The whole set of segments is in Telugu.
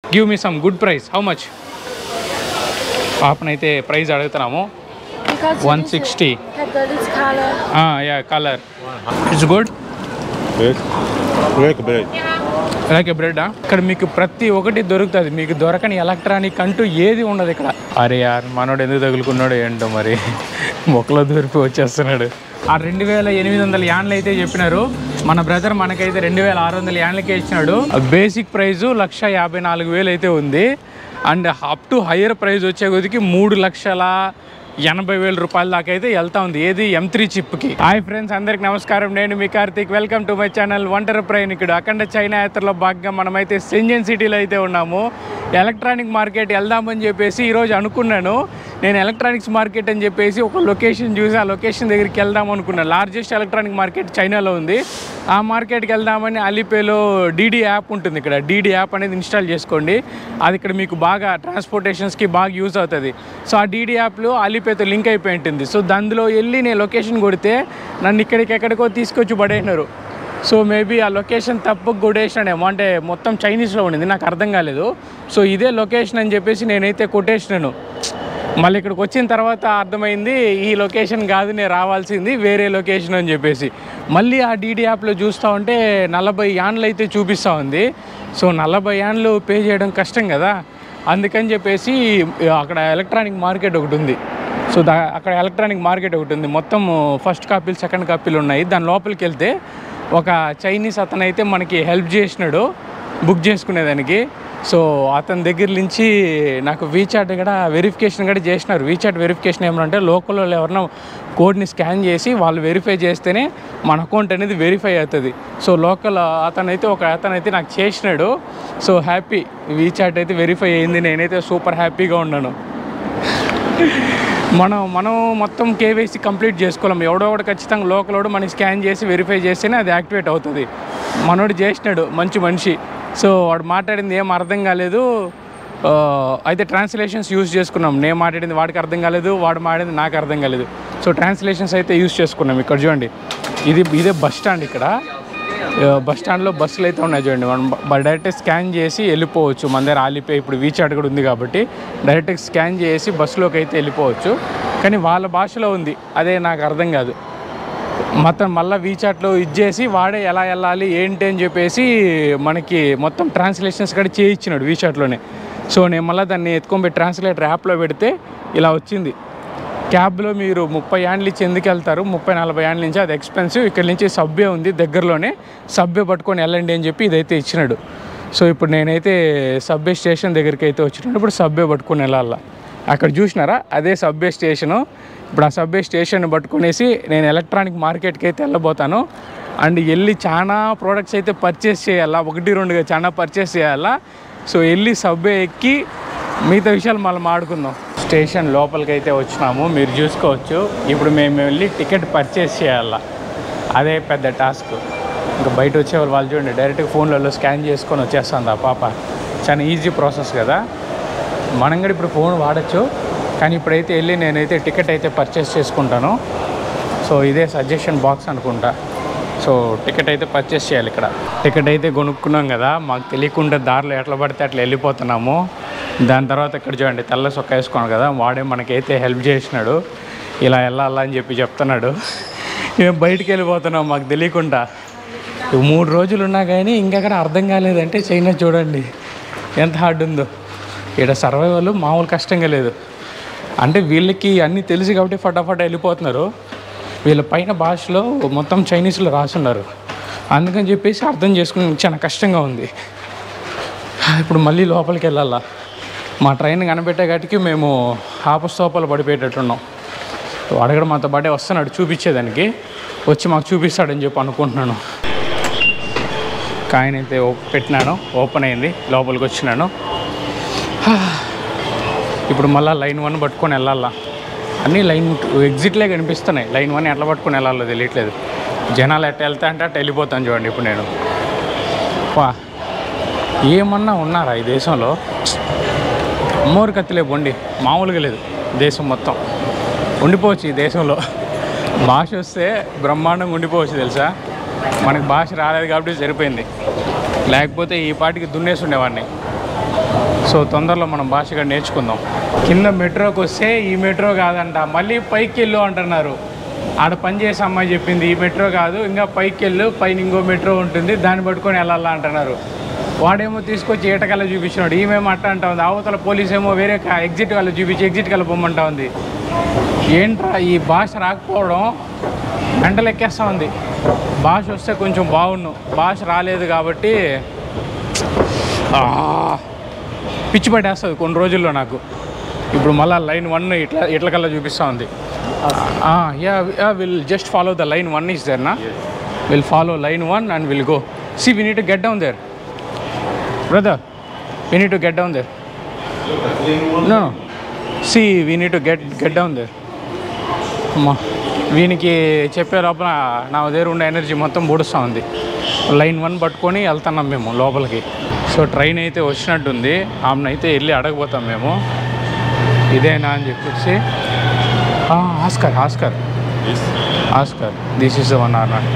Give me some good price how much పాపనైతే ప్రైస్ అడుగుతున్నాము Because one it is- sixty had got this color. Yeah colour it's good Bread. Bread, bread. అలాగే బ్రెడ్ ఇక్కడ మీకు ప్రతి ఒక్కటి దొరుకుతుంది మీకు దొరకని ఎలక్ట్రానిక్ అంటూ ఏది ఉండదు ఇక్కడ అరే యార్ మనోడు ఎందుకు తగులుకున్నాడు ఏంటో మరి మొక్కలో దూరిపి వచ్చేస్తున్నాడు ఆ రెండు వేల ఎనిమిది వందల యాన్లు అయితే చెప్పినారు మన బ్రదర్ మనకైతే రెండు వేల ఆరు వందల యాన్లకే ఇచ్చినాడు బేసిక్ ప్రైస్ లక్ష యాభై నాలుగు వేలు అయితే ఉంది and up to higher price వచ్చే కొద్దికి మూడు లక్షల ఎనభై వేల రూపాయల దాకా అయితే వెళ్తా ఉంది ఏది ఎం త్రీ చిప్కి హాయ్ ఫ్రెండ్స్ అందరికి నమస్కారం నేను మీ Karthik welcome to my channel ఒంటరి ప్రయాణికుడు అఖండ చైనా యాత్రలో భాగంగా మనమైతే సెంజన్ సిటీలో అయితే ఉన్నాము ఎలక్ట్రానిక్ మార్కెట్ వెళ్దామని చెప్పేసి ఈరోజు అనుకున్నాను నేను ఎలక్ట్రానిక్స్ మార్కెట్ అని చెప్పేసి ఒక లొకేషన్ చూసి ఆ లొకేషన్ దగ్గరికి వెళ్దాం అనుకున్నాను లార్జెస్ట్ ఎలక్ట్రానిక్ మార్కెట్ చైనాలో ఉంది ఆ మార్కెట్కి వెళ్దామని అలీపేలో డీడీ యాప్ ఉంటుంది ఇక్కడ డీడీ యాప్ అనేది ఇన్స్టాల్ చేసుకోండి అది ఇక్కడ మీకు బాగా ట్రాన్స్పోర్టేషన్స్కి బాగా యూజ్ అవుతుంది సో ఆ డీడీ యాప్లో అలీపేతో లింక్ అయిపోయి ఉంటుంది సో దానిలో వెళ్ళి నేను లొకేషన్ కొడితే నన్ను ఇక్కడికి ఎక్కడికో తీసుకొచ్చి పడేసినారు సో మేబీ ఆ లొకేషన్ తప్పు కొట్టేసినాడేమో అంటే మొత్తం చైనీస్లో ఉండింది నాకు అర్థం కాలేదు సో ఇదే లొకేషన్ అని చెప్పేసి నేనైతే కొట్టేసినాను మళ్ళీ ఇక్కడికి వచ్చిన తర్వాత అర్థమైంది ఈ లొకేషన్ కాదు నేను రావాల్సింది వేరే లొకేషన్ అని చెప్పేసి మళ్ళీ ఆ డీడీ యాప్లో చూస్తూ ఉంటే నలభై యాన్లు అయితే చూపిస్తూ ఉంది సో నలభై యాన్లు పే చేయడం కష్టం కదా అందుకని చెప్పేసి అక్కడ ఎలక్ట్రానిక్ మార్కెట్ ఒకటి ఉంది సో దా అక్కడ ఎలక్ట్రానిక్ మార్కెట్ ఒకటి ఉంది మొత్తం ఫస్ట్ కాపీలు సెకండ్ కాపీలు ఉన్నాయి దాని లోపలికి వెళ్తే ఒక చైనీస్ అతను అయితే మనకి హెల్ప్ చేసినాడు బుక్ చేసుకునేదానికి సో అతని దగ్గర నుంచి నాకు వీచాట్ కూడా వెరిఫికేషన్ కూడా చేసినారు వీచాట్ వెరిఫికేషన్ ఏమంటే లోకల్ వాళ్ళు ఎవరైనా కోడ్ని స్కాన్ చేసి వాళ్ళు వెరిఫై చేస్తేనే మన అకౌంట్ అనేది వెరిఫై అవుతుంది సో లోకల్ అతనైతే ఒక అతనైతే నాకు చేసినాడు సో హ్యాపీ వీచాట్ అయితే వెరిఫై అయింది నేనైతే సూపర్ హ్యాపీగా ఉన్నాను మనం మనం మొత్తం కేవైసీ కంప్లీట్ చేసుకోలేం ఎవడో ఒకటి ఖచ్చితంగా లోకలోడు మనకి స్కాన్ చేసి వెరిఫై చేస్తేనే అది యాక్టివేట్ అవుతుంది మనోడు చేసినాడు మంచి మనిషి సో వాడు మాట్లాడింది ఏం అర్థం కాలేదు ఆ, అయితే ట్రాన్స్లేషన్స్ యూస్ చేసుకున్నాం నేను మాట్లాడింది వాడికి అర్థం కాలేదు వాడు మాట్లాడింది నాకు అర్థం కాలేదు సో ట్రాన్స్లేషన్స్ అయితే యూస్ చేసుకున్నాం ఇక్కడ చూడండి ఇది ఇదే బస్ స్టాండ్ ఇక్కడ బస్ స్టాండ్లో బస్సులు అయితే ఉన్నాయి చూడండి మనం బ- డైరెక్ట్ స్కాన్ చేసి వెళ్ళిపోవచ్చు మన దగ్గర ఆలిపోయి ఇప్పుడు వీచాట్ కూడా ఉంది కాబట్టి డైరెక్ట్ స్కాన్ చేసి బస్సులోకి అయితే వెళ్ళిపోవచ్చు కానీ వాళ్ళ భాషలో ఉంది అదే నాకు అర్థం కాదు మొత్తం మళ్ళీ వీచాట్లో ఇచ్చేసి వాడే ఎలా వెళ్ళాలి ఏంటి అని చెప్పేసి మనకి మొత్తం ట్రాన్స్లేషన్స్ కూడా చేయించినాడు వీచాట్లోనే సో నేను మళ్ళీ దాన్ని ఎత్తుకొని పోయి ట్రాన్స్లేటర్ యాప్లో పెడితే ఇలా వచ్చింది క్యాబ్లో మీరు ముప్పై యాండ్లు ఇచ్చి ఎందుకు వెళ్తారు ముప్పై నలభై యాండ్ల నుంచి అది ఎక్స్పెన్సివ్ ఇక్కడ నుంచి సబ్బే ఉంది దగ్గరలోనే సబ్బే పట్టుకొని వెళ్ళండి అని చెప్పి ఇదైతే ఇచ్చినాడు సో ఇప్పుడు నేనైతే సబ్బే స్టేషన్ దగ్గరికి అయితే వచ్చినాడు ఇప్పుడు సబ్బే పట్టుకొని వెళ్ళాల అక్కడ చూసినారా అదే సబ్బే స్టేషను ఇప్పుడు ఆ సబ్బే స్టేషన్ పట్టుకునేసి నేను ఎలక్ట్రానిక్ మార్కెట్కి అయితే వెళ్ళబోతాను అండ్ వెళ్ళి చాలా ప్రోడక్ట్స్ అయితే పర్చేస్ చేయాలా ఒకటి రెండుగా చాలా పర్చేస్ చేయాలా సో వెళ్ళి సబ్బే ఎక్కి మిగతా విషయాలు మళ్ళీ మాడుకుందాం స్టేషన్ లోపలికి అయితే వచ్చినాము మీరు చూసుకోవచ్చు ఇప్పుడు మేము వెళ్ళి టికెట్ పర్చేస్ చేయాల అదే పెద్ద టాస్క్ ఇంకా బయట వచ్చేవాళ్ళు వాళ్ళు చూడండి డైరెక్ట్గా ఫోన్లలో స్కాన్ చేసుకొని వచ్చేస్తుంది ఆ పాప చాలా ఈజీ ప్రాసెస్ కదా మనం కూడా ఇప్పుడు ఫోన్ వాడచ్చు కానీ ఇప్పుడైతే వెళ్ళి నేనైతే టికెట్ అయితే పర్చేస్ చేసుకుంటాను సో ఇదే సజెషన్ బాక్స్ అనుకుంటా సో టికెట్ అయితే పర్చేస్ చేయాలి ఇక్కడ టికెట్ అయితే కొనుక్కున్నాం కదా మాకు తెలియకుండా దారిలో ఎట్లా పడితే అట్లా వెళ్ళిపోతున్నాము దాని తర్వాత ఇక్కడ చూడండి తెల్ల సొక్క వేసుకున్నాను కదా వాడే మనకైతే హెల్ప్ చేసినాడు ఇలా వెళ్ళాలా అని చెప్పి చెప్తున్నాడు మేము బయటికి వెళ్ళిపోతున్నాం మాకు తెలియకుండా ఈ మూడు రోజులు ఉన్నా కానీ ఇంకా అర్థం కాలేదంటే చైనా చూడండి ఎంత హార్డ్ ఉందో ఇక్కడ సర్వైవల్ మామూలు కష్టంగా లేదు అంటే వీళ్ళకి అన్నీ తెలుసు కాబట్టి ఫటాఫట్ వెళ్ళిపోతున్నారు వీళ్ళ పైన భాషలో మొత్తం చైనీస్లో రాసున్నారు అందుకని చెప్పేసి అర్థం చేసుకుని చాలా కష్టంగా ఉంది ఇప్పుడు మళ్ళీ లోపలికి వెళ్ళాలా మా ట్రైన్ కనిపెట్టే కాటికి మేము ఆపస్తోపాలు పడిపోయేటట్టున్నాం వాడు కూడా మాతో పాటే వస్తున్నాడు చూపించేదానికి వచ్చి మాకు చూపిస్తాడని చెప్పి అనుకుంటున్నాను కాయిన్ అయితే ఓ- పెట్టినాను ఓపెన్ అయింది లోపలికి వచ్చినాను ఇప్పుడు మళ్ళీ లైన్ వన్ పట్టుకొని వెళ్ళాలా అన్నీ లైన్ టూ ఎగ్జిట్లే కనిపిస్తున్నాయి లైన్ వన్ ఎట్లా పట్టుకొని వెళ్ళాలో తెలియట్లేదు జనాలు ఎట్లా వెళ్తా అంటే అట్లా వెళ్ళిపోతాను చూడండి ఇప్పుడు నేను వా ఏమన్నా ఉన్నారా ఈ దేశంలో అమ్మోరు కత్తిలే బొండి మామూలుగా లేదు దేశం మొత్తం ఉండిపోవచ్చు ఈ దేశంలో భాష వస్తే బ్రహ్మాండంగా ఉండిపోవచ్చు తెలుసా మనకి భాష రాలేదు కాబట్టి సరిపోయింది లేకపోతే ఈ పాటికి దున్నేసి ఉండేవాడిని సో తొందరలో మనం భాషగా నేర్చుకుందాం కింద మెట్రోకి వస్తే ఈ మెట్రో కాదంట మళ్ళీ పైకి వెళ్ళు అంటున్నారు ఆడ పని చేసే అమ్మాయి చెప్పింది ఈ మెట్రో కాదు ఇంకా పైకి వెళ్ళు పైన ఇంకో మెట్రో ఉంటుంది దాన్ని పట్టుకొని వెళ్ళాలా అంటున్నారు వాడేమో తీసుకొచ్చి ఏటకల్లా చూపించినాడు ఈమెమో అట్ట అంటా ఉంది అవతల పోలీస్ ఏమో వేరే ఎగ్జిట్ కల్లా చూపించి ఎగ్జిట్ కల్లా పొమ్మంటా ఉంది ఏంట్రా ఈ భాష రాకపోవడం గంటలు ఎక్కేస్తా ఉంది భాష వస్తే కొంచెం బాగుండు భాష రాలేదు కాబట్టి ఆ, పిచ్చి పట్టేస్తుంది కొన్ని రోజుల్లో నాకు ఇప్పుడు మళ్ళీ లైన్ వన్ ఇట్లా ఇట్ల కల్లా చూపిస్తూ ఉంది yeah yeah will just follow the line one is there నా will follow line one and will go see we need to get down there brother we need to get down there no see we need to get get down there అమ్మా వీనికి చెప్పే లోపల నా దగ్గర ఉండే ఎనర్జీ మొత్తం బుడుస్తూ ఉంది లైన్ వన్ పట్టుకొని వెళ్తున్నాం మేము లోపలికి సో ట్రైన్ అయితే వచ్చినట్టుంది ఆమెనైతే వెళ్ళి అడగపోతాం మేము ఇదేనా అని చెప్పేసి "ఆ, Oscar Oscar This? Oscar this is the one or not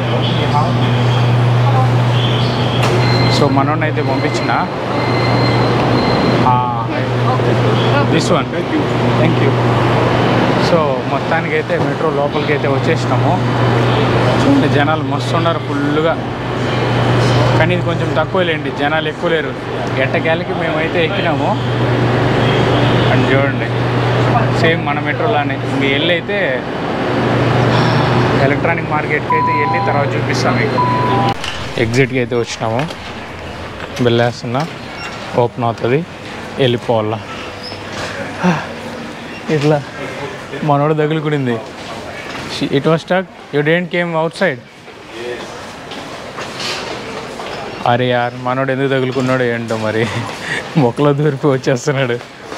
so మనోడిని అయితే పంపించిన this one thank you so మొత్తానికైతే మెట్రో లోపలికి అయితే వచ్చేసినాము చూడండి జనాలు మస్తు ఉన్నారు ఫుల్గా కానీ ఇది కొంచెం తక్కువ లేండి జనాలు ఎక్కువ లేరు ఎట్టకేలకి మేమైతే ఎక్కినాము అని చూడండి సేమ్ మన మెట్రోలానే ఇంక వెళ్ళి అయితే ఎలక్ట్రానిక్ మార్కెట్కి అయితే వెళ్ళి తర్వాత చూపిస్తాం మీకు ఎగ్జిట్కి అయితే వచ్చినాము వెళ్ళేస్తున్నా ఓపెన్ అవుతుంది వెళ్ళిపోవాలా ఇట్లా మనోడు తగులుకునింది it was stuck you didn't came అవుట్ సైడ్ అరే యార్ మనోడు ఎందుకు తగులుకున్నాడు ఏంటో మరి మొక్కలో దూరిపి వచ్చేస్తున్నాడు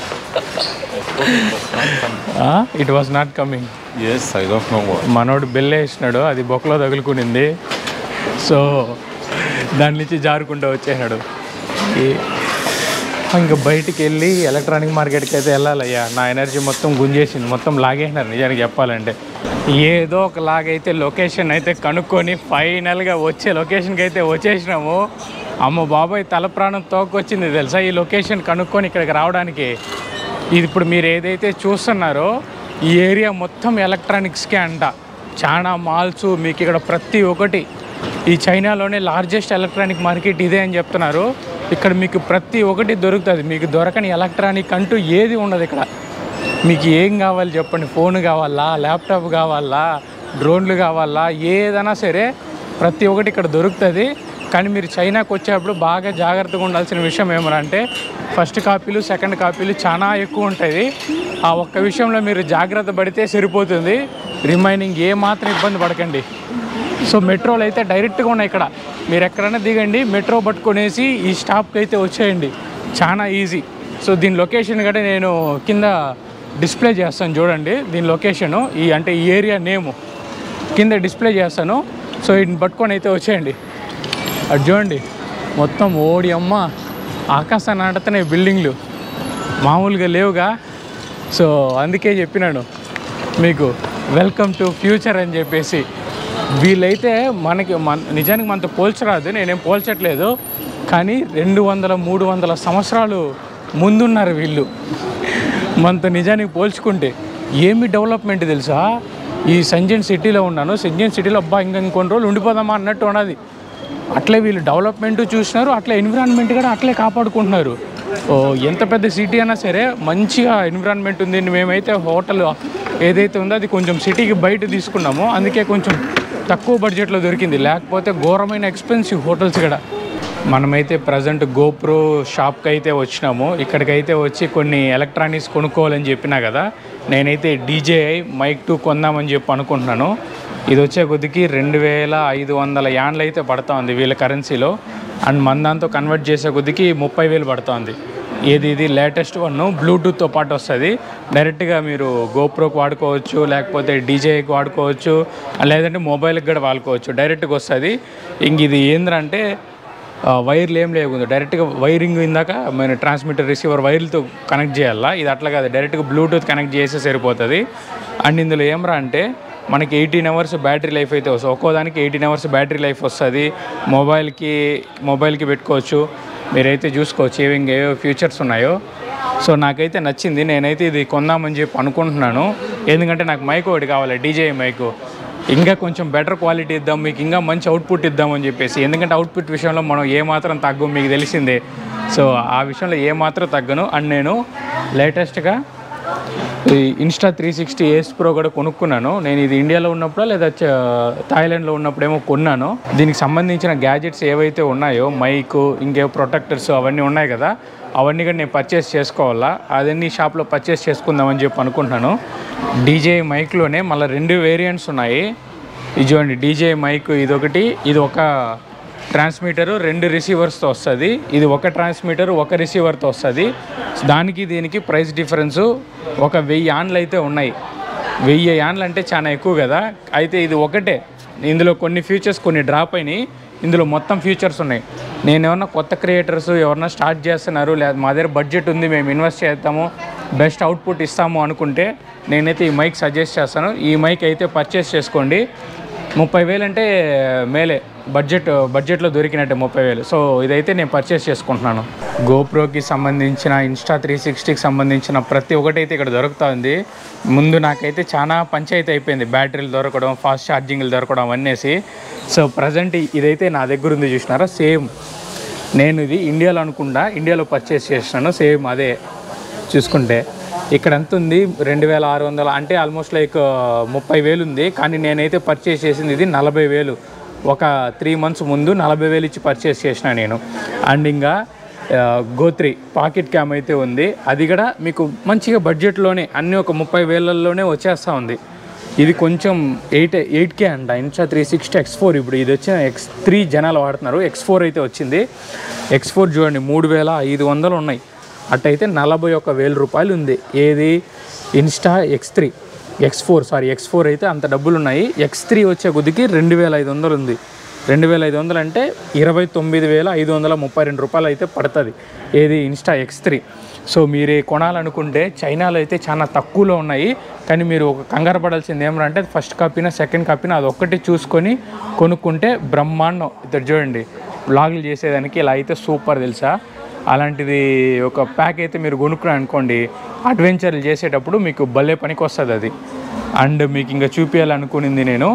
it was not coming Yes, I don't know what. మనోడు బెల్ వేసినాడు అది బొక్కలో తగులుకునింది సో దాని నుంచి జారుకుంటూ వచ్చేసాడు ఈ- ఇంకా బయటికి వెళ్ళి ఎలక్ట్రానిక్ మార్కెట్కి అయితే వెళ్ళాలయ్యా నా ఎనర్జీ మొత్తం గుంజేసింది మొత్తం లాగేసినారు నిజానికి చెప్పాలంటే ఏదో ఒక లాగైతే లొకేషన్ అయితే కనుక్కొని ఫైనల్గా వచ్చే లొకేషన్కి అయితే వచ్చేసినాము అమ్మ బాబాయ్ తల ప్రాణం తోకొచ్చింది తెలుసా ఈ లొకేషన్ కనుక్కొని ఇక్కడికి రావడానికి ఇది ఇప్పుడు మీరు ఏదైతే చూస్తున్నారో ఈ ఏరియా మొత్తం ఎలక్ట్రానిక్స్కే అంట చాలా మాల్స్ మీకు ఇక్కడ ప్రతి ఒక్కటి ఈ చైనాలోనే లార్జెస్ట్ ఎలక్ట్రానిక్ మార్కెట్ ఇదే అని చెప్తున్నారు ఇక్కడ మీకు ప్రతి ఒక్కటి దొరుకుతుంది మీకు దొరకని ఎలక్ట్రానిక్ అంటూ ఏది ఉండదు ఇక్కడ మీకు ఏం కావాలి చెప్పండి ఫోన్ కావాలా ల్యాప్టాప్ కావాలా డ్రోన్లు కావాలా ఏదైనా సరే ప్రతి ఒక్కటి ఇక్కడ దొరుకుతుంది కానీ మీరు చైనాకి వచ్చేటప్పుడు బాగా జాగ్రత్తగా ఉండాల్సిన విషయం ఏమనంటే ఫస్ట్ కాపీలు సెకండ్ కాపీలు చాలా ఎక్కువ ఉంటుంది ఆ ఒక్క విషయంలో మీరు జాగ్రత్త పడితే సరిపోతుంది రిమైనింగ్ ఏ మాత్రం ఇబ్బంది పడకండి సో మెట్రోలు అయితే డైరెక్ట్గా ఉన్నాయి ఇక్కడ మీరు ఎక్కడైనా దిగండి మెట్రో పట్టుకొనేసి ఈ స్టాప్కి అయితే వచ్చేయండి చాలా ఈజీ సో దీని లొకేషన్ కూడా నేను కింద డిస్ప్లే చేస్తాను చూడండి దీని లొకేషను ఈ అంటే ఈ ఏరియా నేము కింద డిస్ప్లే చేస్తాను సో వీటిని పట్టుకొని అయితే వచ్చేయండి అది చూడండి మొత్తం ఓడి అమ్మ ఆకాశాన్ని ఆడుతున్నాయి బిల్డింగ్లు మామూలుగా లేవుగా సో అందుకే చెప్పినాను మీకు వెల్కమ్ టు ఫ్యూచర్ అని చెప్పేసి వీళ్ళైతే మనకి మన నిజానికి మనతో పోల్చరాదు నేనేం పోల్చట్లేదు కానీ రెండు వందల మూడు వందల సంవత్సరాలు ముందున్నారు వీళ్ళు మనతో నిజానికి పోల్చుకుంటే ఏమి డెవలప్మెంట్ తెలుసా ఈ సంజన్ సిటీలో ఉన్నాను సంజన్ సిటీలో అబ్బా ఇంకా ఇంకొన్ని రోజులు ఉండిపోదామా అన్నట్టు ఉన్నది అట్లే వీళ్ళు డెవలప్మెంట్ చూసినారు అట్లే ఎన్విరాన్మెంట్ కూడా అట్లే కాపాడుకుంటున్నారు ఓ ఎంత పెద్ద సిటీ అయినా సరే మంచిగా ఎన్విరాన్మెంట్ ఉంది మేమైతే హోటల్ ఏదైతే ఉందో అది కొంచెం సిటీకి బయట తీసుకున్నాము అందుకే కొంచెం తక్కువ బడ్జెట్లో దొరికింది లేకపోతే ఘోరమైన ఎక్స్పెన్సివ్ హోటల్స్ కూడా మనమైతే ప్రజెంట్ గోప్రో షాప్కి అయితే వచ్చినాము ఇక్కడికైతే వచ్చి కొన్ని ఎలక్ట్రానిక్స్ కొనుక్కోవాలని చెప్పినా కదా నేనైతే డీజేఐ మైక్ టూ కొందామని చెప్పి అనుకుంటున్నాను ఇది వచ్చే కొద్దికి రెండు వేల ఐదు వందల యాన్లు అయితే పడతా ఉంది వీళ్ళ కరెన్సీలో అండ్ మన దాంతో కన్వర్ట్ చేసే కొద్దికి ముప్పై వేలు పడుతుంది ఏది ఇది లేటెస్ట్ వన్ బ్లూటూత్తో పాటు వస్తుంది డైరెక్ట్గా మీరు గోప్రోకి వాడుకోవచ్చు లేకపోతే డీజేకి వాడుకోవచ్చు లేదంటే మొబైల్కి కూడా వాడుకోవచ్చు డైరెక్ట్గా వస్తుంది ఇంక ఇది ఏంద్రంటే ఆ, వైర్లు ఏం లేకుండా డైరెక్ట్గా వైరింగ్ ఇందాక మన ట్రాన్స్మిటర్ రిసీవర్ వైర్లతో కనెక్ట్ చేయాలా ఇది అట్లా కాదు డైరెక్ట్గా బ్లూటూత్ కనెక్ట్ చేస్తే సరిపోతుంది అండ్ ఇందులో ఏమరా అంటే మనకి ఎయిటీన్ అవర్స్ బ్యాటరీ లైఫ్ అయితే వస్తుంది ఒక్కో దానికి ఎయిటీన్ అవర్స్ బ్యాటరీ లైఫ్ వస్తుంది మొబైల్కి మొబైల్కి పెట్టుకోవచ్చు మీరైతే చూసుకోవచ్చు ఏవి ఇంకా ఏవో ఫ్యూచర్స్ ఉన్నాయో సో నాకైతే నచ్చింది నేనైతే ఇది కొందామని చెప్పి అనుకుంటున్నాను ఎందుకంటే నాకు మైక్ ఒకటి కావాలి డీజే మైకు ఇంకా కొంచెం బెటర్ క్వాలిటీ ఇద్దాం మీకు ఇంకా మంచి అవుట్పుట్ ఇద్దామని చెప్పేసి ఎందుకంటే అవుట్పుట్ విషయంలో మనం ఏమాత్రం తగ్గం మీకు తెలిసిందే సో ఆ విషయంలో ఏమాత్రం తగ్గను అండ్ నేను లేటెస్ట్గా ఈ Insta three sixty ace pro కూడా కొనుక్కున్నాను నేను ఇది ఇండియాలో ఉన్నప్పుడు లేదా చ- థాయిలాండ్లో ఉన్నప్పుడేమో కొన్నాను దీనికి సంబంధించిన గ్యాజెట్స్ ఏవైతే ఉన్నాయో మైక్ ఇంకేవో ప్రొటెక్టర్స్ అవన్నీ ఉన్నాయి కదా అవన్నీ కూడా నేను పర్చేస్ చేసుకోవాలా అదన్నీ షాప్లో పర్చేస్ చేసుకుందామని చెప్పి అనుకుంటున్నాను డీజే మైక్లోనే మళ్ళీ రెండు వేరియంట్స్ ఉన్నాయి ఇది చూడండి డీజే మైక్ ఇదొకటి ఇది ఒక ట్రాన్స్మిటర్ రెండు రిసీవర్స్తో వస్తుంది ఇది ఒక ట్రాన్స్మిటర్ ఒక రిసీవర్తో వస్తుంది దానికి దీనికి ప్రైస్ డిఫరెన్స్ ఒక వెయ్యి యాన్లు అయితే ఉన్నాయి వెయ్యి యాన్లు అంటే చాలా ఎక్కువ కదా అయితే ఇది ఒకటే ఇందులో కొన్ని ఫీచర్స్ కొన్ని డ్రాప్ అయినాయి ఇందులో మొత్తం ఫీచర్స్ ఉన్నాయి నేను ఏమన్నా కొత్త క్రియేటర్స్ ఎవరన్నా స్టార్ట్ చేస్తున్నారు లేదా మా దగ్గర బడ్జెట్ ఉంది మేము ఇన్వెస్ట్ చేస్తాము బెస్ట్ అవుట్పుట్ ఇస్తాము అనుకుంటే నేనైతే ఈ మైక్ సజెస్ట్ చేస్తాను ఈ మైక్ అయితే పర్చేస్ చేసుకోండి ముప్పై వేలు అంటే మేలే బడ్జెట్ బడ్జెట్లో దొరికినట్టే ముప్పై వేలు సో ఇదైతే నేను పర్చేస్ చేసుకుంటున్నాను గోప్రోకి సంబంధించిన ఇన్స్టా త్రీ సిక్స్టీకి సంబంధించిన ప్రతి ఒక్కటి అయితే ఇక్కడ దొరుకుతుంది ముందు నాకైతే చాలా పంచాయతీ అయిపోయింది బ్యాటరీలు దొరకడం ఫాస్ట్ ఛార్జింగ్లు దొరకడం అనేసి సో ప్రజెంట్ ఇదైతే నా దగ్గర ఉంది చూసినారా సేమ్ నేను ఇది ఇండియాలో అనుకుంటా ఇండియాలో పర్చేస్ చేసినాను సేమ్ అదే చూసుకుంటే ఇక్కడ ఎంత ఉంది రెండు వేల ఆరు వందల అంటే ఆల్మోస్ట్ లైక్ ముప్పై వేలు ఉంది కానీ నేనైతే పర్చేస్ చేసింది ఇది నలభై వేలు ఒక త్రీ మంత్స్ ముందు నలభై వేలు ఇచ్చి పర్చేస్ చేసిన నేను అండ్ ఇంకా గోత్రి పాకెట్ క్యామ్ అయితే ఉంది అది కూడా మీకు మంచిగా బడ్జెట్లోనే అన్నీ ఒక ముప్పై వేలల్లోనే వచ్చేస్తూ ఉంది ఇది కొంచెం ఎయిట్ ఎయిట్ కే అంట Insta three sixty X four ఇప్పుడు ఇది వచ్చిన ఎక్స్ త్రీ జనాలు వాడుతున్నారు ఎక్స్ ఫోర్ అయితే వచ్చింది ఎక్స్ ఫోర్ చూడండి మూడు వేల ఐదు వందలు ఉన్నాయి అట్టయితే నలభై ఒక వేల రూపాయలు ఉంది ఏది Insta X three X four sorry X four అయితే అంత డబ్బులు ఉన్నాయి ఎక్స్ త్రీ వచ్చే కొద్దికి రెండు వేల ఐదు వందలు ఉంది రెండు వేల ఐదు వందలు అంటే ఇరవై తొమ్మిది వేల ఐదు వందల ముప్పై రెండు రూపాయలు అయితే పడుతుంది ఏది ఇన్స్టా ఎక్స్ త్రీ సో మీరు కొనాలనుకుంటే చైనాలో అయితే చాలా తక్కువలో ఉన్నాయి కానీ మీరు ఒక కంగారు పడాల్సింది ఏమంటే ఫస్ట్ కాపీనా సెకండ్ కాపీనా అది ఒక్కటి చూసుకొని కొనుక్కుంటే బ్రహ్మాండం ఇద్దరు చూడండి బ్లాగులు చేసేదానికి ఇలా అయితే సూపర్ తెలుసా అలాంటిది ఒక ప్యాక్ అయితే మీరు కొనుక్కున్నారు అనుకోండి అడ్వెంచర్లు చేసేటప్పుడు మీకు భలే పనికి వస్తుంది అది అండ్ మీకు ఇంకా చూపించాలనుకునింది నేను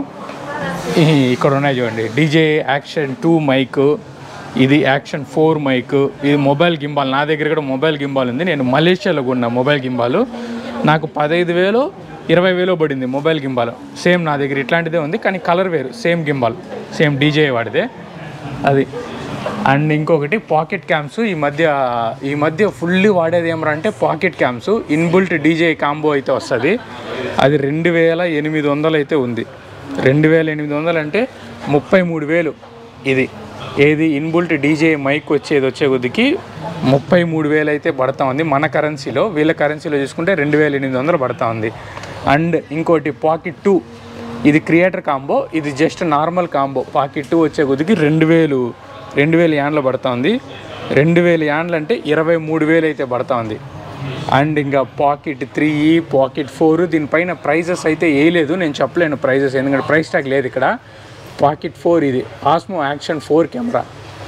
ఈ ఇక్కడ ఉన్నాయి చూడండి డీజే యాక్షన్ టూ మైక్ ఇది యాక్షన్ ఫోర్ మైక్ ఇది మొబైల్ గింబాల్ నా దగ్గర కూడా మొబైల్ గింబాల్ ఉంది నేను మలేషియాలో కొన్న మొబైల్ గింబాలు నాకు పదహైదు వేలు ఇరవై వేలు పడింది మొబైల్ గింబాల్ సేమ్ నా దగ్గర ఇట్లాంటిదే ఉంది కానీ కలర్ వేరు సేమ్ గింబాల్ సేమ్ డీజే వాడిదే అది అండ్ ఇంకొకటి పాకెట్ క్యామ్స్ ఈ మధ్య ఈ మధ్య ఫుల్లీ వాడేది ఏమరా అంటే pocket cams inbuilt DJ combo అయితే వస్తుంది అది రెండు వేల ఎనిమిది వందలు అయితే ఉంది రెండు వేల ఎనిమిది వందలు అంటే ముప్పై మూడు వేలు ఇది ఏది ఇన్బుల్ట్ డీజే మైక్ వచ్చేది వచ్చే కొద్దికి ముప్పై మూడు వేలు అయితే పడతా ఉంది మన కరెన్సీలో వీళ్ళ కరెన్సీలో చూసుకుంటే రెండు వేల ఎనిమిది వందలు పడతా ఉంది అండ్ ఇంకోటి పాకెట్ టూ ఇది క్రియేటర్ కాంబో ఇది just normal combo pocket two వచ్చే కొద్దికి రెండు వేలు రెండు వేలు యాండ్లు పడతా ఉంది రెండు వేలు యాండ్లు అంటే ఇరవై మూడు వేలు అయితే పడతా ఉంది అండ్ ఇంకా పాకెట్ త్రీ పాకెట్ ఫోర్ దీనిపైన ప్రైజెస్ అయితే వేయలేదు నేను చెప్పలేను ప్రైజెస్ ఎందుకంటే ప్రైస్ ట్యాగ్ లేదు ఇక్కడ పాకెట్ ఫోర్ ఇది Osmo action four camera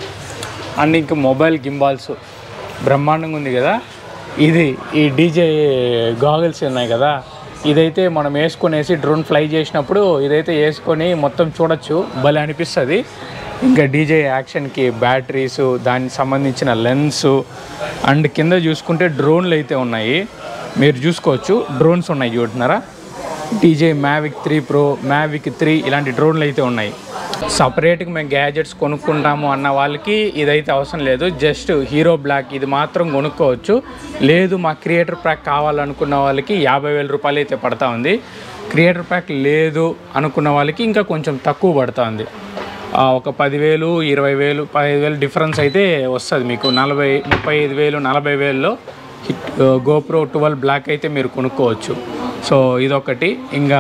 and ఇంకా మొబైల్ గింబాల్స్ బ్రహ్మాండంగా ఉంది కదా ఇది ఈ డీజే గాగల్స్ ఉన్నాయి కదా ఇదైతే మనం వేసుకొనేసి డ్రోన్ ఫ్లై చేసినప్పుడు ఇదైతే వేసుకొని మొత్తం చూడొచ్చు భలే అనిపిస్తుంది ఇంకా డీజే యాక్షన్కి బ్యాటరీస్ దానికి సంబంధించిన లెన్స్ అండ్ కింద చూసుకుంటే డ్రోన్లు అయితే ఉన్నాయి మీరు చూసుకోవచ్చు డ్రోన్స్ ఉన్నాయి చూడుతున్నారా DJ Mavic three pro Mavic three ఇలాంటి డ్రోన్లు అయితే ఉన్నాయి సపరేట్గా మేము గ్యాజెట్స్ కొనుక్కుంటాము అన్న వాళ్ళకి ఇదైతే అవసరం లేదు జస్ట్ హీరో బ్లాక్ ఇది మాత్రం కొనుక్కోవచ్చు లేదు మా క్రియేటర్ ప్యాక్ కావాలనుకున్న వాళ్ళకి యాభై వేల రూపాయలు అయితే పడతా ఉంది క్రియేటర్ ప్యాక్ లేదు అనుకున్న వాళ్ళకి ఇంకా కొంచెం తక్కువ పడతా ఉంది ఆ, ఒక పదివేలు ఇరవై వేలు పదిహేను వేలు డిఫరెన్స్ అయితే వస్తుంది మీకు నలభై ముప్పై ఐదు వేలు నలభై వేలలో హిట్ గోప్రో ట్వెల్వ్ బ్లాక్ అయితే మీరు కొనుక్కోవచ్చు సో ఇదొకటి ఇంకా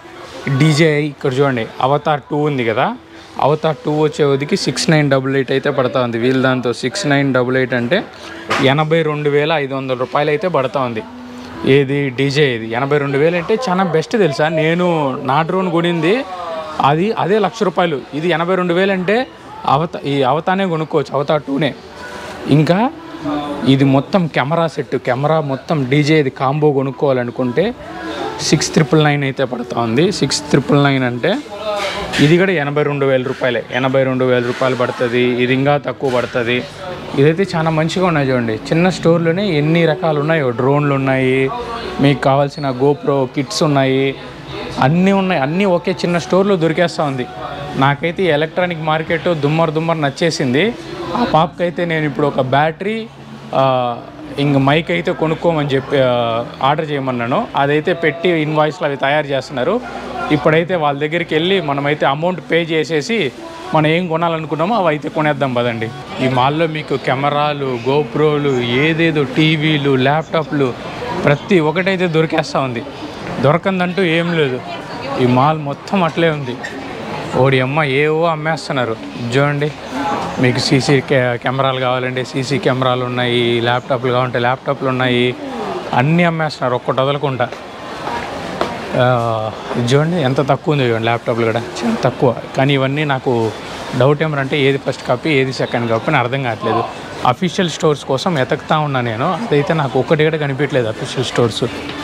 డీజే ఇక్కడ చూడండి అవతార్ టూ ఉంది కదా అవతార్ టూ వచ్చేవదికి సిక్స్ నైన్ డబుల్ ఎయిట్ అయితే పడతా ఉంది వీళ్ళ దాంతో సిక్స్ నైన్ డబుల్ ఎయిట్ అంటే ఎనభై రెండు వేల ఐదు వందల రూపాయలు అయితే పడతా ఉంది ఏది డీజే ఇది ఎనభై రెండు వేలు అంటే చాలా బెస్ట్ తెలుసా నేను నా డ్రోన్ కొనింది అది అదే లక్ష రూపాయలు ఇది ఎనభై రెండు వేలు అంటే అవత ఈ అవతానే కొనుక్కోవచ్చు అవతార్ టూనే ఇంకా ఇది మొత్తం కెమెరా సెట్ కెమెరా మొత్తం డీజే ఇది కాంబో కొనుక్కోవాలనుకుంటే సిక్స్ త్రిపుల్ నైన్ అయితే పడుతూ ఉంది సిక్స్ త్రిపుల్ నైన్ అంటే ఇది కూడా ఎనభై రెండు వేల రూపాయలే ఎనభై రెండు వేల రూపాయలు పడుతుంది ఇది ఇంకా తక్కువ పడుతుంది ఇదైతే చాలా మంచిగా ఉన్నాయి చూడండి చిన్న స్టోర్లోనే ఎన్ని రకాలు ఉన్నాయో డ్రోన్లు ఉన్నాయి మీకు కావాల్సిన గోప్రో కిట్స్ ఉన్నాయి అన్నీ ఉన్నాయి అన్నీ ఒకే చిన్న స్టోర్లో దొరికేస్తూ ఉంది నాకైతే ఈ ఎలక్ట్రానిక్ మార్కెట్ దుమ్మర్ దుమ్మర్ నచ్చేసింది ఆ పాపకైతే నేను ఇప్పుడు ఒక బ్యాటరీ ఇంక మైక్ అయితే కొనుక్కోమని చెప్పి ఆ, ఆర్డర్ చేయమన్నాను అదైతే పెట్టి ఇన్వాయిస్లు అవి తయారు చేస్తున్నారు ఇప్పుడైతే వాళ్ళ దగ్గరికి వెళ్ళి మనమైతే అమౌంట్ పే చేసేసి మనం ఏం కొనాలనుకున్నామో అవి అయితే కొనేద్దాం పదండి ఈ మాల్లో మీకు కెమెరాలు గోప్రోలు ఏదేదో టీవీలు ల్యాప్టాప్లు ప్రతి ఒక్కటైతే దొరికేస్తూ ఉంది దొరకందంటూ ఏం లేదు ఈ మాల్ మొత్తం అట్లే ఉంది ఓడి అమ్మ ఏవో అమ్మేస్తున్నారు చూడండి మీకు సీసీ కెమెరాలు కావాలంటే సీసీ కెమెరాలు ఉన్నాయి ల్యాప్టాప్లు కావాలంటే ల్యాప్టాప్లు ఉన్నాయి అన్నీ అమ్మేస్తున్నారు ఒక్కటి వదలకుండా ఆ, ఇది చూడండి ఎంత తక్కువ ఉంది చూడండి ల్యాప్టాప్లు కూడా చాలా తక్కువ కానీ ఇవన్నీ నాకు డౌట్ ఏమరంటే ఏది ఫస్ట్ కాపీ ఏది సెకండ్ కాపీ అని అర్థం కావట్లేదు అఫీషియల్ స్టోర్స్ కోసం ఎతకుతా ఉన్నా నేను అదైతే నాకు ఒక్కటి కూడా కనిపించలేదు అఫీషియల్ స్టోర్స్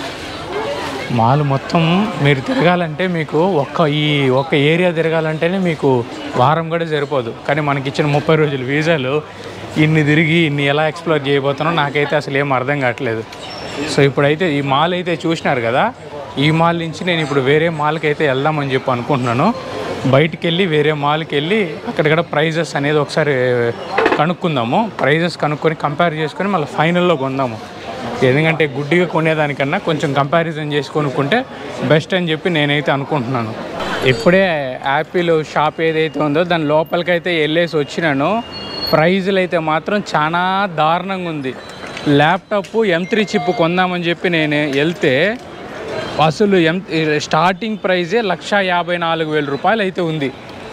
మాల్ మొత్తం మీరు తిరగాలంటే మీకు ఒక్క ఈ ఒక్క ఏరియా తిరగాలంటేనే మీకు వారం కూడా సరిపోదు కానీ మనకి ఇచ్చిన ముప్పై రోజుల వీసాలు ఇన్ని తిరిగి ఇన్ని ఎలా ఎక్స్ప్లోర్ చేయబోతానో నాకైతే అసలు ఏం అర్థం కావట్లేదు సో ఇప్పుడైతే ఈ మాల్ అయితే చూసినారు కదా ఈ మాల్ నుంచి నేను ఇప్పుడు వేరే మాల్కి అయితే వెళ్దామని చెప్పి అనుకుంటున్నాను బయటికి వెళ్ళి వేరే మాల్కి వెళ్ళి అక్కడక్కడ ప్రైజెస్ అనేది ఒకసారి కనుక్కుందాము ప్రైజెస్ కనుక్కొని కంపేర్ చేసుకొని మళ్ళీ ఫైనల్లో కొందాము ఎందుకంటే గుడ్డిగా కొనేదానికన్నా కొంచెం కంపారిజన్ చేసి కొనుక్కుంటే బెస్ట్ అని చెప్పి నేనైతే అనుకుంటున్నాను ఇప్పుడే యాపిల్ షాప్ ఏదైతే ఉందో దాని లోపలికైతే వెళ్ళేసి వచ్చినాను ప్రైజులు అయితే మాత్రం చాలా దారుణంగా ఉంది ల్యాప్టాప్ ఎం త్రీ చిప్ కొందామని చెప్పి నేను వెళ్తే అసలు ఎం స్టార్టింగ్ ప్రైజే లక్ష యాభై నాలుగు వేల రూపాయలు అయితే ఉంది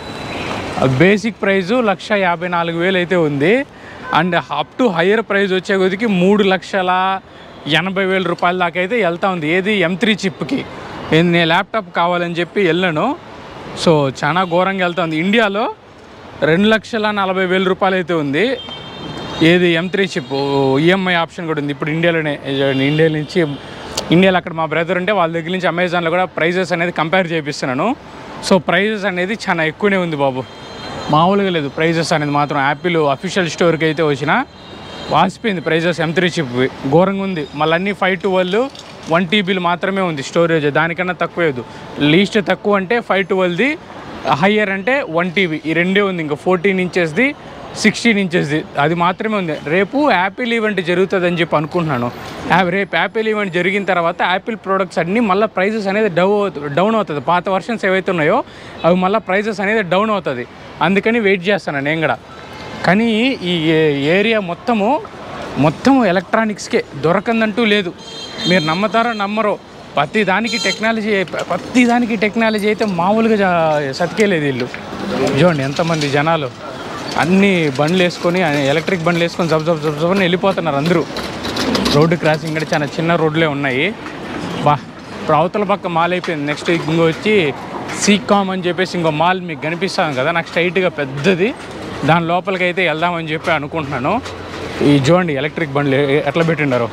బేసిక్ ప్రైజు లక్ష యాభై నాలుగు వేలు అయితే ఉంది and up to higher price వచ్చే కొద్దికి మూడు లక్షల ఎనభై వేల రూపాయల దాకా అయితే వెళ్తా ఉంది ఏది ఎం త్రీ చిప్కి ఏంది నేను ల్యాప్టాప్ కావాలని చెప్పి వెళ్ళాను సో చాలా ఘోరంగా వెళ్తా ఉంది ఇండియాలో రెండు లక్షల నలభై వేల రూపాయలు అయితే ఉంది ఏది M three chip EMI option కూడా ఉంది ఇప్పుడు ఇండియాలోనే ఇండియా నుంచి ఇండియాలో అక్కడ మా బ్రదర్ ఉంటే వాళ్ళ దగ్గర నుంచి అమెజాన్లో కూడా ప్రైజెస్ అనేది కంపేర్ చేపిస్తున్నాను సో ప్రైజెస్ అనేది చాలా ఎక్కువనే ఉంది బాబు మామూలుగా లేదు ప్రైజెస్ అనేది మాత్రం యాపిల్ అఫీషియల్ స్టోర్కి అయితే వచ్చిన వాసిపోయింది ప్రైజెస్ ఎం త్రీ చిప్ ఘోరంగా ఉంది మళ్ళీ అన్ని ఫైవ్ ట్వెల్వ్ వన్ టీబీలు మాత్రమే ఉంది స్టోరేజ్ దానికన్నా తక్కువ లేదు లీస్ట్ తక్కువ అంటే ఫైవ్ ట్వెల్వ్ది హయ్యర్ అంటే వన్ టీవీ ఈ రెండే ఉంది ఇంకా ఫోర్టీన్ ఇంచెస్ది సిక్స్టీన్ ఇంచెస్ది అది మాత్రమే ఉంది రేపు యాపిల్ ఈవెంట్ జరుగుతుందని చెప్పి అనుకుంటున్నాను యా- రేపు యాపిల్ ఈవెంట్ జరిగిన తర్వాత యాపిల్ ప్రోడక్ట్స్ అన్నీ మళ్ళీ ప్రైజెస్ అనేది డౌ డౌన్ అవుతుంది పాత వర్షన్స్ ఏవైతే ఉన్నాయో అవి మళ్ళీ ప్రైజెస్ అనేది డౌన్ అవుతుంది అందుకని వెయిట్ చేస్తాను నేను కూడా కానీ ఈ ఏ- ఏరియా మొత్తము మొత్తం ఎలక్ట్రానిక్స్కే దొరకందంటూ లేదు మీరు నమ్మతారో నమ్మరో ప్రతి దానికి టెక్నాలజీ ప్రతి దానికి టెక్నాలజీ అయితే మామూలుగా జా- సతికేలేదు వీళ్ళు చూడండి ఎంతమంది జనాలు అన్ని బండ్లు వేసుకొని ఎలక్ట్రిక్ బండ్లు వేసుకొని జబ్ జబ్ జబ్ జబ్ అని వెళ్ళిపోతున్నారు అందరూ రోడ్డు క్రాసింగ్ కూడా చాలా చిన్న రోడ్లే ఉన్నాయి బా ఇప్పుడు అవతల పక్క మాల్ అయిపోయింది నెక్స్ట్ ఇంకో వచ్చి సీకామ్ అని చెప్పేసి ఇంకో మాల్ మీకు కనిపిస్తాను కదా నాకు స్ట్రైట్గా పెద్దది దాని లోపలికి అయితే వెళ్దామని చెప్పి అనుకుంటున్నాను ఈ చూడండి ఎలక్ట్రిక్ బండ్లు ఎ- ఎట్లా పెట్టిండారో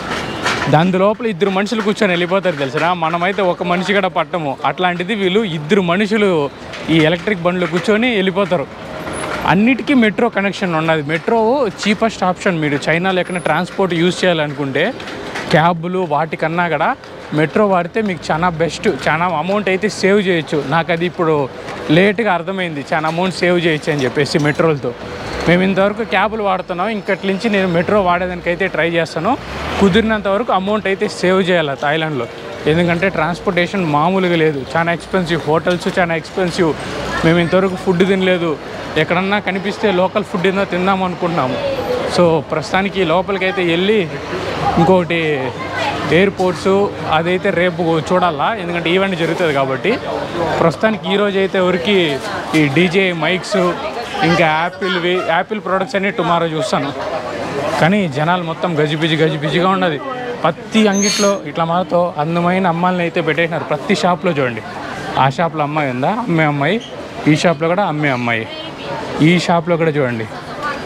దాని లోపల ఇద్దరు మనుషులు కూర్చొని వెళ్ళిపోతారు తెలిసిన మనమైతే ఒక మనిషి కూడా పట్టము అట్లాంటిది వీళ్ళు ఇద్దరు మనుషులు ఈ ఎలక్ట్రిక్ బండ్లు కూర్చొని వెళ్ళిపోతారు అన్నిటికీ మెట్రో కనెక్షన్ ఉన్నది మెట్రో చీపెస్ట్ ఆప్షన్ మీరు చైనాలో ఎక్కడ ట్రాన్స్పోర్ట్ యూజ్ చేయాలనుకుంటే క్యాబ్లు వాటికన్నా కూడా మెట్రో వాడితే మీకు చాలా బెస్ట్ చాలా అమౌంట్ అయితే సేవ్ చేయొచ్చు నాకు అది ఇప్పుడు లేట్గా అర్థమైంది చాలా అమౌంట్ సేవ్ చేయొచ్చు అని చెప్పేసి మెట్రోలతో మేము ఇంతవరకు క్యాబులు వాడుతున్నాం ఇంకటి నుంచి నేను మెట్రో వాడేదానికి అయితే ట్రై చేస్తాను కుదిరినంత వరకు అమౌంట్ అయితే సేవ్ చేయాలి థాయిలాండ్లో ఎందుకంటే ట్రాన్స్పోర్టేషన్ మామూలుగా లేదు చాలా ఎక్స్పెన్సివ్ హోటల్స్ చాలా ఎక్స్పెన్సివ్ మేము ఇంతవరకు ఫుడ్ తినలేదు ఎక్కడన్నా కనిపిస్తే లోకల్ ఫుడ్ ఏదో తిందాం అనుకుంటున్నాము సో ప్రస్తుతానికి లోపలికి అయితే వెళ్ళి ఇంకోటి ఎయిర్పోర్ట్స్ అదైతే రేపు చూడాలా ఎందుకంటే ఈవెంట్ జరుగుతుంది కాబట్టి ప్రస్తుతానికి ఈరోజు అయితే ఎవరికి ఈ డీజే మైక్స్ ఇంకా యాపిల్వి యాపిల్ ప్రోడక్ట్స్ అన్ని టుమారో చూస్తాను కానీ జనాలు మొత్తం గజిబిజి గజిబిజిగా ఉన్నది ప్రతి అంగిట్లో ఇట్లా మాతో అందమైన అమ్మాయిని అయితే పెట్టేసినారు ప్రతి షాప్లో చూడండి ఆ షాప్లో అమ్మాయి ఉందా అమ్మే అమ్మాయి ఈ షాప్లో కూడా అమ్మే అమ్మాయి ఈ షాప్లో కూడా చూడండి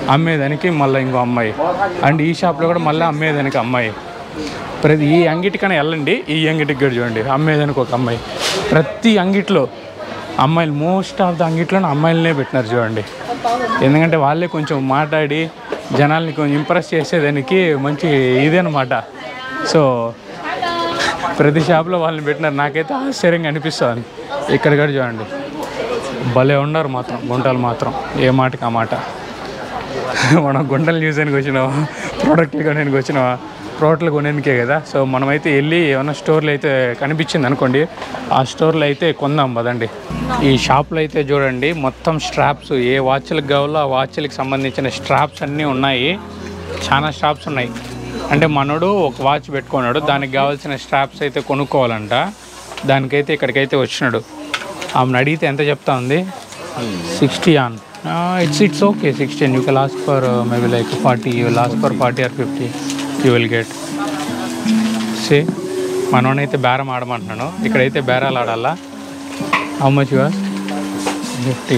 అమ్మేదానికి మళ్ళీ ఇంకో అమ్మాయి అండ్ ఈ షాప్లో కూడా మళ్ళీ అమ్మేదానికి అమ్మాయి ప్రతి ఈ అంగిటికైనా వెళ్ళండి ఈ అంగిటికి కూడా చూడండి అమ్మేదానికి ఒక అమ్మాయి ప్రతి అంగిట్లో అమ్మాయిలు మోస్ట్ ఆఫ్ ద అంగిట్లోనే అమ్మాయిలనే పెట్టినారు చూడండి ఎందుకంటే వాళ్ళే కొంచెం మాట్లాడి జనాల్ని కొంచెం ఇంప్రెస్ చేసేదానికి మంచి ఇదనమాట సో ప్రతి షాప్లో వాళ్ళని పెట్టినారు నాకైతే ఆశ్చర్యంగా అనిపిస్తుంది ఇక్కడ కూడా చూడండి భలే ఉన్నారు మాత్రం గుంటలు మాత్రం ఏ మాటకి ఆ మాట మనం గుంటలు చూసానికి వచ్చినావా ప్రోడక్ట్లు కొనేందుకు వచ్చినావా ప్రోడక్ట్లు కొనేందుకే కదా సో మనమైతే వెళ్ళి ఏమైనా స్టోర్లో అయితే కనిపించింది అనుకోండి ఆ స్టోర్లో అయితే కొందాం పదండి ఈ షాప్లో అయితే చూడండి మొత్తం స్ట్రాప్స్ ఏ వాచ్లకు కావాలో ఆ వాచ్లకు సంబంధించిన స్ట్రాప్స్ అన్నీ ఉన్నాయి చాలా స్ట్రాప్స్ ఉన్నాయి అంటే మనోడు ఒక వాచ్ పెట్టుకున్నాడు దానికి కావాల్సిన స్ట్రాప్స్ అయితే కొనుక్కోవాలంట దానికైతే ఇక్కడికైతే వచ్చినాడు ఆమెను అడిగితే ఎంత చెప్తా ఉంది sixty on it's it's okay sixteen you can last for maybe like forty you last for forty or fifty you will get say మనోనైతే బేరం ఆడమంటున్నాను ఇక్కడైతే బేరాలు ఆడాలా how much your fifty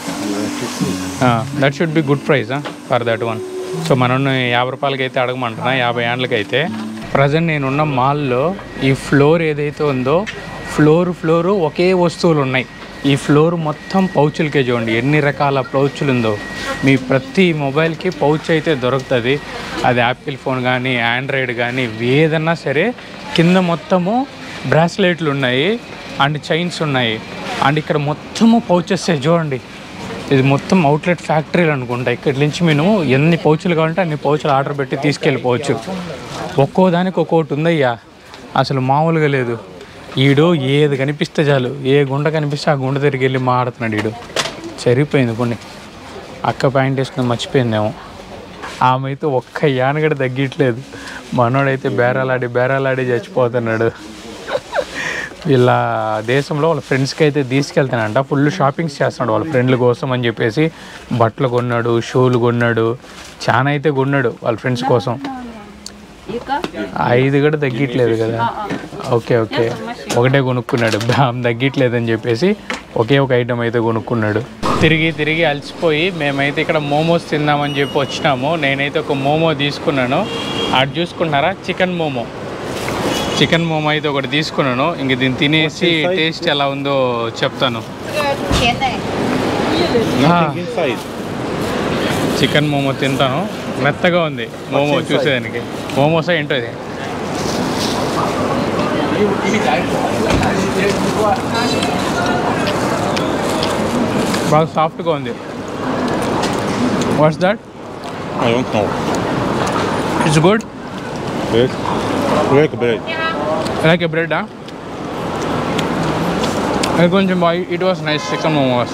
that should be good price for that one so మనం యాభై రూపాయలకి అయితే అడగమంటున్నా యాభై ఏండ్లకి అయితే ప్రజెంట్ నేనున్న మాల్లో ఈ ఫ్లోర్ ఏదైతే ఉందో ఫ్లోర్ ఫ్లోరు ఒకే వస్తువులు ఉన్నాయి ఈ ఫ్లోర్ మొత్తం పౌచులకే చూడండి ఎన్ని రకాల పౌచులు ఉందో మీ ప్రతి మొబైల్కి పౌచ్ అయితే దొరుకుతుంది అది యాపిల్ ఫోన్ కానీ ఆండ్రాయిడ్ కానీ ఏదన్నా సరే కింద మొత్తము బ్రాస్లెట్లు ఉన్నాయి అండ్ చైన్స్ ఉన్నాయి అండ్ ఇక్కడ మొత్తము పౌచెస్ చూడండి ఇది మొత్తం అవుట్లెట్ ఫ్యాక్టరీలు అనుకుంటా ఇక్కడి నుంచి మేము ఎన్ని పౌచులు కావాలంటే అన్ని పౌచులు ఆర్డర్ పెట్టి తీసుకెళ్ళిపోవచ్చు ఒక్కో దానికి ఒక్కోటి ఉందయ్యా అసలు మామూలుగా లేదు ఈడు ఏది కనిపిస్తే చాలు ఏ గుండ కనిపిస్తే ఆ గుండ దగ్గరికి వెళ్ళి మాడుతున్నాడు ఈడు సరిపోయింది కొన్ని అక్క ప్యాంట్ వేసుకుని మర్చిపోయిందేమో ఆమె అయితే ఒక్క యానగడ తగ్గట్లేదు మనోడైతే బేరాలాడి బేరాలాడి చచ్చిపోతున్నాడు వీళ్ళ దేశంలో వాళ్ళ ఫ్రెండ్స్కి అయితే తీసుకెళ్తానంట ఫుల్ షాపింగ్స్ చేస్తున్నాడు వాళ్ళ ఫ్రెండ్ల కోసం అని చెప్పేసి బట్టలు కొన్నాడు షూలు కొన్నాడు చాలా అయితే కొన్నాడు వాళ్ళ ఫ్రెండ్స్ కోసం ఐదు కూడా తగ్గట్లేదు కదా ఓకే ఓకే ఒకటే కొనుక్కున్నాడు ఆమె తగ్గట్లేదని చెప్పేసి ఒకే ఒక ఐటెం అయితే కొనుక్కున్నాడు తిరిగి తిరిగి అలసిపోయి మేమైతే ఇక్కడ మోమోస్ తిందామని చెప్పి వచ్చినాము నేనైతే ఒక మోమో తీసుకున్నాను అటు చూసుకుంటున్నారా చికెన్ మోమో చికెన్ మోమో అయితే ఒకటి తీసుకున్నాను ఇంక దీన్ని తినేసి టేస్ట్ ఎలా ఉందో చెప్తాను 甜的， Nothing inside. చికెన్ మోమో తింటాను మెత్తగా ఉంది మోమో చూసేదానికి మోమోసా ఏంటో ఇది బాగా సాఫ్ట్గా ఉంది what's that I don't know. It's good Bread. Like bread. Like a bread అది కొంచెం బాగా it was nice chicken momos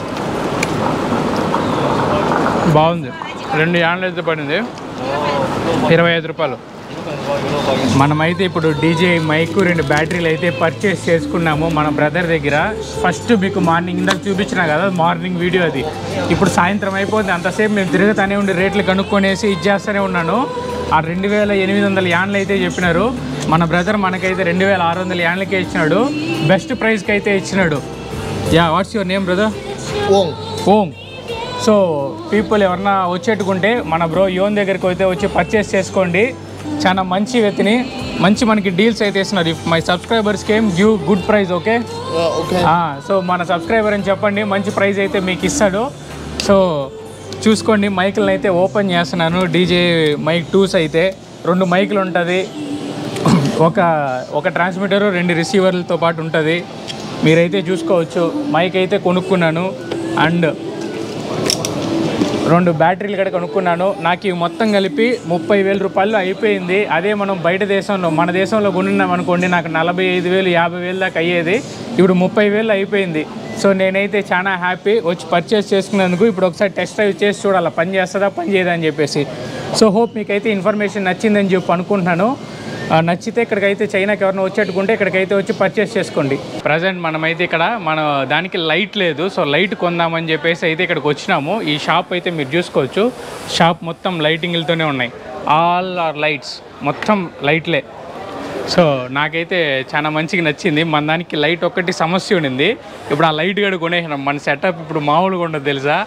బాగుంది రెండు యాన్లు అయితే పడింది ఇరవై ఐదు రూపాయలు మనమైతే ఇప్పుడు డీజే మైక్ రెండు బ్యాటరీలు అయితే పర్చేస్ చేసుకున్నాము మన బ్రదర్ దగ్గర ఫస్ట్ మీకు మార్నింగ్ ఇందాక చూపించిన కదా మార్నింగ్ వీడియో అది ఇప్పుడు సాయంత్రం అయిపోతుంది అంతసేపు మేము తిరుగుతానే ఉండి రేట్లు కనుక్కొనేసి ఇచ్చేస్తూనే ఉన్నాను ఆ రెండు వేల ఎనిమిది వందల యాన్లు అయితే చెప్పినారు మన బ్రదర్ మనకైతే రెండు వేల ఆరు వందల యాన్లకే ఇచ్చినాడు బెస్ట్ ప్రైస్కి అయితే ఇచ్చినాడు ya what's your name brother Om Om so people ఎవరన్నా వచ్చేట్టుకుంటే మన బ్రో యోన్ దగ్గరికి అయితే వచ్చి పర్చేస్ చేసుకోండి చాలా మంచి వ్యక్తిని మంచి మనకి డీల్స్ అయితే ఇస్తున్నారు if my subscribers came give good price okay okay so మన సబ్స్క్రైబర్ అని చెప్పండి మంచి ప్రైస్ అయితే మీకు ఇస్తాడు సో చూసుకోండి మైకులను అయితే ఓపెన్ చేస్తున్నాను డీజే మైక్ టూస్ అయితే రెండు మైకులు ఉంటుంది ఒక ఒక ట్రాన్స్మిటరు రెండు రిసీవర్లతో పాటు ఉంటుంది మీరైతే చూసుకోవచ్చు మైక్ అయితే కొనుక్కున్నాను అండ్ రెండు బ్యాటరీలు కూడా కొనుక్కున్నాను నాకు ఇవి మొత్తం కలిపి ముప్పై వేల రూపాయలు అయిపోయింది అదే మనం బయట దేశంలో మన దేశంలో కొనున్నాం అనుకోండి నాకు నలభై ఐదు వేలు యాభై వేలు దాకా అయ్యేది ఇప్పుడు ముప్పై వేలు అయిపోయింది సో నేనైతే చాలా హ్యాపీ వచ్చి పర్చేస్ చేసుకున్నందుకు ఇప్పుడు ఒకసారి టెస్ట్ డ్రైవ్ చేసి చూడాలి పని చేస్తుందా పని చేయదా అని చెప్పేసి సో హోప్ మీకైతే ఇన్ఫర్మేషన్ నచ్చిందని చెప్పి అనుకుంటున్నాను ఆ, నచ్చితే ఇక్కడికైతే చైనాకి ఎవరైనా వచ్చేట్టుకుంటే ఇక్కడికైతే వచ్చి పర్చేస్ చేసుకోండి ప్రజెంట్ మనమైతే ఇక్కడ మన దానికి లైట్ లేదు సో లైట్ కొందామని చెప్పేసి అయితే ఇక్కడికి వచ్చినాము ఈ షాప్ అయితే మీరు చూసుకోవచ్చు షాప్ మొత్తం లైటింగ్లతోనే ఉన్నాయి ఆల్ ఆర్ లైట్స్ మొత్తం లైట్లే సో నాకైతే చాలా మంచిగా నచ్చింది మన దానికి లైట్ ఒక్కటి సమస్య ఉండింది ఇప్పుడు ఆ లైట్ కూడా కొనేసినాం మన సెటప్ ఇప్పుడు మామూలుగా ఉండదు తెలుసా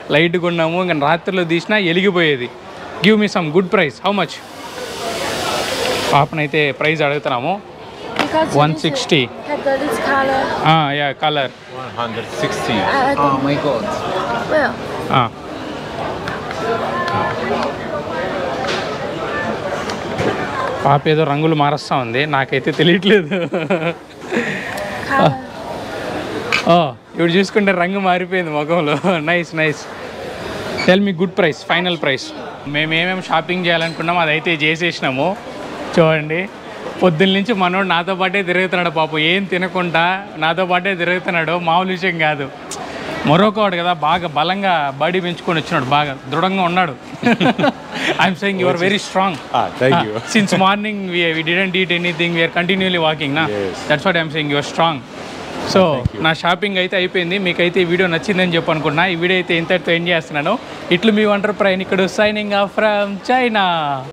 లైట్ కొన్నాము ఇంకా రాత్రిలో తీసినా వెలిగిపోయేది give me some good price how much పాపనైతే ప్రైస్ అడుగుతున్నాము Because one it is- sixty Have got this color. Yeah colour 160. I, I Oh think, my god. well, పాప ఏదో రంగులు మారుస్తూ ఉంది నాకైతే తెలియట్లేదు color. ఓ ఇప్పుడు చూసుకుంటే రంగు మారిపోయింది ముఖంలో nice nice tell me good price final price మేము ఏమేమి షాపింగ్ చేయాలనుకున్నామో అదైతే చేసేసినాము చూడండి పొద్దున్న నుంచి మనోడు నాతో పాటే తిరుగుతున్నాడు పాపం ఏం తినకుండా నాతో పాటే తిరుగుతున్నాడు మామూలు విషయం కాదు మరొకవాడు కదా బాగా బలంగా బాడీ పెంచుకొని వచ్చినాడు బాగా దృఢంగా ఉన్నాడు I'm saying your very strong Ah, thank you. Since morning we we didn't eat anything we're continuously walking నా Yes. That's what I'm saying your strong so నా షాపింగ్ అయితే అయిపోయింది మీకైతే ఈ వీడియో నచ్చిందని చెప్పి అనుకున్నా ఈ వీడియో అయితే ఇంతటితో ఎండ్ చేస్తున్నాను ఇట్లు మీ వంటర్ ప్రయాణికుడు సైనింగ్ ఆఫ్ ఫ్రమ్ చైనా